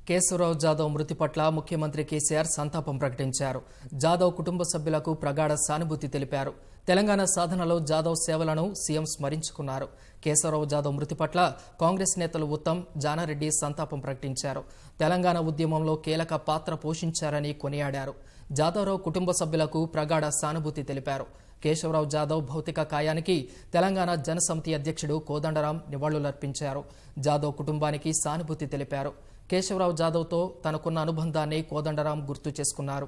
కేశవరావు జాదవ్ మృతి పట్ల ముఖ్యమంత్రి కేసీఆర్ సంతాపం ప్రకటించారు జాదవ్ కుటుంబ సభ్యులకు ప్రగాఢ సానుభూతి తెలిపారు తెలంగాణ సాధనలో జాదవ్ సేవలను సీఎం స్మరించుకున్నారు కేశవరావు జాదవ్ మృతి పట్ల కాంగ్రెస్ నేతలు ఉత్తమ్ జానారెడ్డి సంతాపం ప్రకటించారు తెలంగాణ ఉద్యమంలో కీలక పాత్ర పోషించారని కొనియాడారు జాదవరావు కుటుంబ సభ్యులకు ప్రగాఢ సానుభూతి తెలిపారు కేశవరావు జాదవ్ భౌతిక కాయానికి తెలంగాణ జనసమితి అధ్యక్షుడు కోదండరాం నివాళులర్పించారు జాదవ్ కుటుంబానికి సానుభూతి తెలిపారు కేశవరావు జాదవ్తో తనకున్న అనుబంధాన్ని కోదండరాం గుర్తు చేసుకున్నారు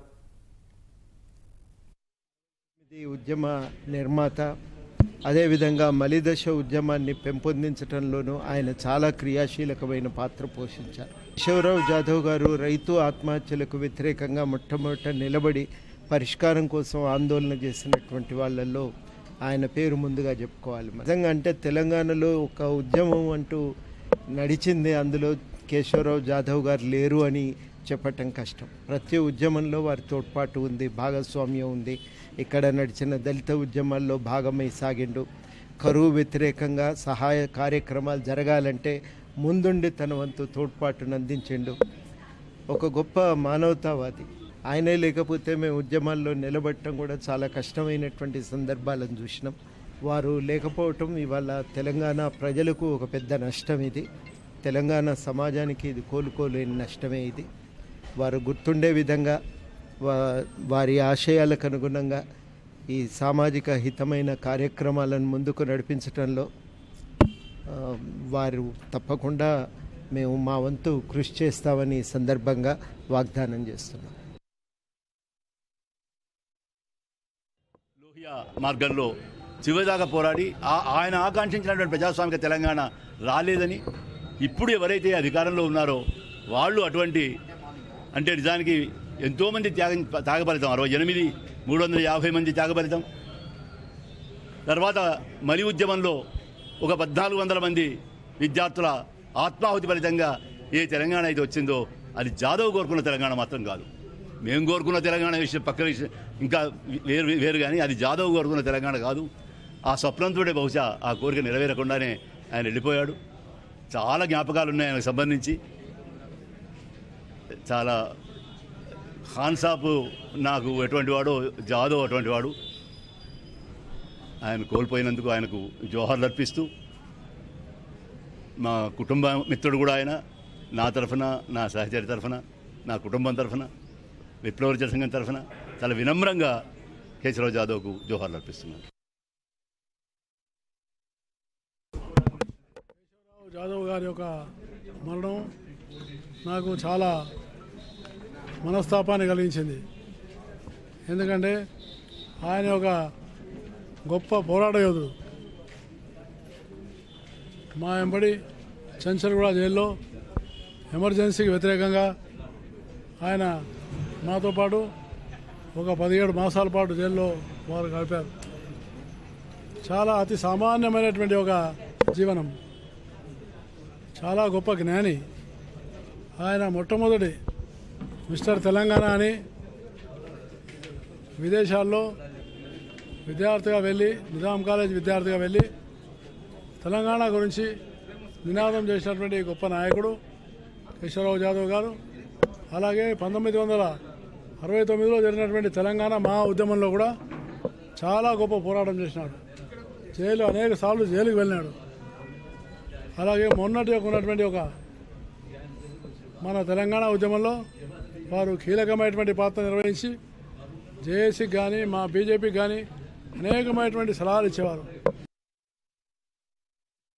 ఇది ఉద్యమ నిర్మాత అదేవిధంగా మలిదశ ఉద్యమాన్ని పెంపొందించడంలోనూ ఆయన చాలా క్రియాశీలకమైన పాత్ర పోషించారు కేశవరావు జాదవ్ గారు రైతు ఆత్మహత్యలకు వ్యతిరేకంగా మొట్టమొదట నిలబడి పరిష్కారం కోసం ఆందోళన చేసినటువంటి వాళ్ళల్లో ఆయన పేరు ముందుగా చెప్పుకోవాలి నిజంగా అంటే తెలంగాణలో ఒక ఉద్యమం అంటూ నడిచింది అందులో కేశవరావు జాదవ్ గారు లేరు అని చెప్పటం కష్టం ప్రతి ఉద్యమంలో వారి తోడ్పాటు ఉంది భాగస్వామ్యం ఉంది ఇక్కడ నడిచిన దళిత ఉద్యమాల్లో భాగమై సాగిండు కరువు వ్యతిరేకంగా సహాయ కార్యక్రమాలు జరగాలంటే ముందుండి తన వంతు తోడ్పాటును అందించిండు ఒక గొప్ప మానవతావాది ఆయనే లేకపోతే మేము ఉద్యమాల్లో నిలబడటం కూడా చాలా కష్టమైనటువంటి సందర్భాలను చూసినాం వారు లేకపోవటం ఇవాళ తెలంగాణ ప్రజలకు ఒక పెద్ద నష్టం ఇది తెలంగాణ సమాజానికి ఇది కోలుకోలేని నష్టమే ఇది వారు గుర్తుండే విధంగా వా వారి ఆశయాలకు అనుగుణంగా ఈ సామాజిక హితమైన కార్యక్రమాలను ముందుకు నడిపించడంలో ఆ, వారు తప్పకుండా మేము మా వంతు కృషి చేస్తామని ఈ సందర్భంగా వాగ్దానం చేస్తున్నాం లోహియా మార్గంలో చివరిదాకా పోరాడి ఆ- ఆయన ఆకాంక్షించినటువంటి ప్రజాస్వామిక తెలంగాణ రాలేదని ఇప్పుడు ఎవరైతే అధికారంలో ఉన్నారో వాళ్ళు అటువంటి అంటే నిజానికి ఎంతోమంది త్యాగం త్యాగఫలితం అరవై ఎనిమిది మూడు వందల యాభై మంది త్యాగఫలితం తర్వాత మలి ఉద్యమంలో ఒక పద్నాలుగు వందల మంది విద్యార్థుల ఆత్మాహుతి ఫలితంగా ఏ తెలంగాణ అయితే వచ్చిందో అది జాదవ్ కోరుకున్న తెలంగాణ మాత్రం కాదు మేము కోరుకున్న తెలంగాణ విషయం పక్క విషయం ఇంకా వేరు వేరు కానీ అది జాదవ్ కోరుకున్న తెలంగాణ కాదు ఆ స్వప్నంతోనే బహుశా ఆ కోరిక నెరవేరకుండానే ఆయన వెళ్ళిపోయాడు చాలా జ్ఞాపకాలు ఉన్నాయి ఆయనకు సంబంధించి చాలా ఖాన్ సాబ్ నాకు ఎటువంటి వాడో జాదవ్ అటువంటి వాడు ఆయన కోల్పోయినందుకు ఆయనకు జోహార్లు అర్పిస్తూ మా కుటుంబ మిత్రుడు కూడా ఆయన నా తరఫున నా సహచరి తరఫున నా కుటుంబం తరఫున విప్లవ సంఘం తరఫున చాలా వినమ్రంగా కేశవరావు జాదవ్కు జోహార్లు అర్పిస్తున్నాను జాదవ్ గారి యొక్క మరణం నాకు చాలా మనస్తాపాన్ని కలిగించింది ఎందుకంటే ఆయన ఒక గొప్ప పోరాట యోధుడు మా వెంబడి చంచల్గూడ జైల్లో ఎమర్జెన్సీకి వ్యతిరేకంగా ఆయన మాతో పాటు ఒక పదిహేడు మాసాల పాటు జైల్లో వారు గడిపారు చాలా అతి సామాన్యమైనటువంటి ఒక జీవనం చాలా గొప్ప జ్ఞాని ఆయన మొట్టమొదటి మిస్టర్ తెలంగాణ అని విదేశాల్లో విద్యార్థిగా వెళ్ళి నిజాం కాలేజ్ విద్యార్థిగా వెళ్ళి తెలంగాణ గురించి నినాదం చేసినటువంటి గొప్ప నాయకుడు కేశవరావు జాదవ్ గారు అలాగే పంతొమ్మిది వందల అరవై తొమ్మిదిలో జరిగినటువంటి తెలంగాణ మహా ఉద్యమంలో కూడా చాలా గొప్ప పోరాటం చేసినాడు జైలు అనేక సార్లు జైలుకి వెళ్ళినాడు అలాగే మొన్నటి యొక్క ఉన్నటువంటి ఒక మన తెలంగాణ ఉద్యమంలో వారు కీలకమైనటువంటి పాత్ర నిర్వహించి జేఏసీకి కానీ మా బీజేపీకి కానీ అనేకమైనటువంటి సలహాలు ఇచ్చేవారు